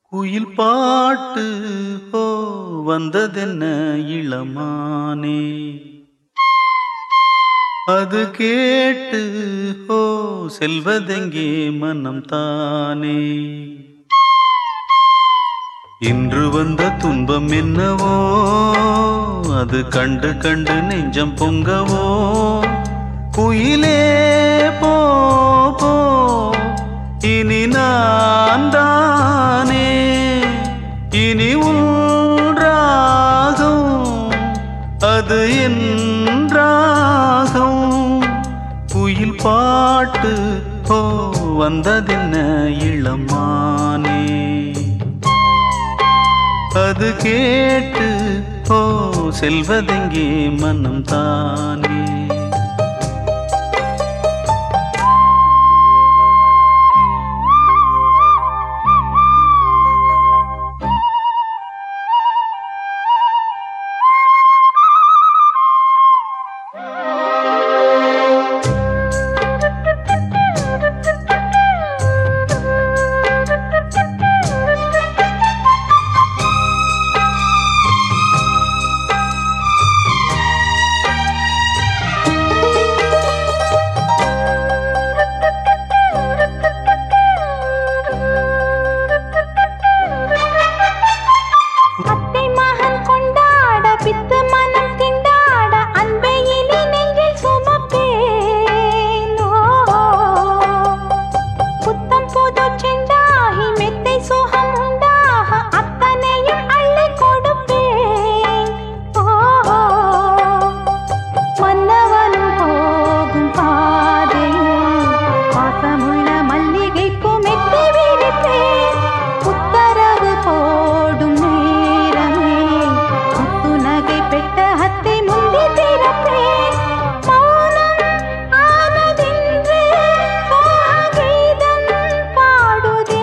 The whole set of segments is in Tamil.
குயில் பாட்டு ஓ வந்ததென்ன இளமானே அது கேட்டு ஓ செல்வதெங்கே மனம் தானே இன்று வந்த துன்பம் என்னவோ அது கண்டு கண்டு நெஞ்சம் பொங்கவோ குயிலே போ போ இனி நான் தானே இனி உன்றாகும் அது என்றாகும் குயில் பாட்டு போ வந்ததென்ன இளமானே அது கேட்டு ஓ செல்வதெங்கே மனம் தானே அத்தை மகன் கொண்டாட பித்து மனம் திண்டாட அன்பை இனி நெஞ்சில் சுமப்பேன் ஓ, புத்தம் புது செண்டாகி மெத்தை சுகம் உண்டாக அத்தனையும் அள்ளி கொடுப்பேன் ஓ, மன்னவனும் போகும் பாதையில் பாசமுள்ள மல்லிகைப்பூ மெத்தை விரிப்பேன் உத்தரவு போடும் நேரமே முத்துநகை பெட்டகத்தை முந்தி திறப்பேன் மௌனம் ஆனதென்று சோககீதம் பாடுதே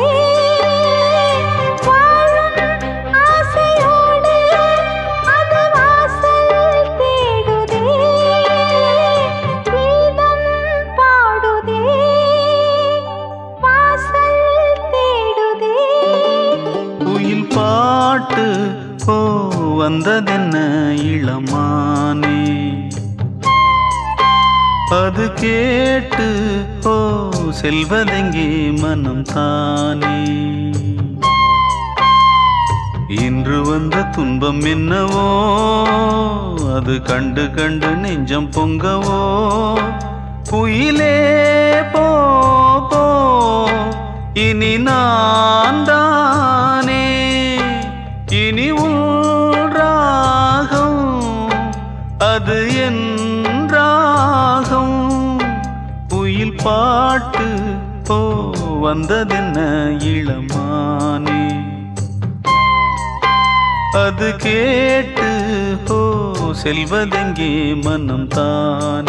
வாழும் ஆசையோடு அது வாசல் தேடுதே கீதம் பாடுதே வாசல் தேடுதே குயில் பாட்டு ஓ வந்ததென்ன இளமானே அது கேட்டு ஓ செல்வதெங்கே மனம் தானே இன்று வந்த துன்பம் என்னவோ அது கண்டு கண்டு நெஞ்சம் பொங்கவோ குயிலே போ போ இனி நான் தானே இனி ராகம் அது என் ராகம் குயில் பாட்டு போ வந்ததென்ன இளமானே அது கேட்டு ஓ செல்வதெங்கே மனம் தான்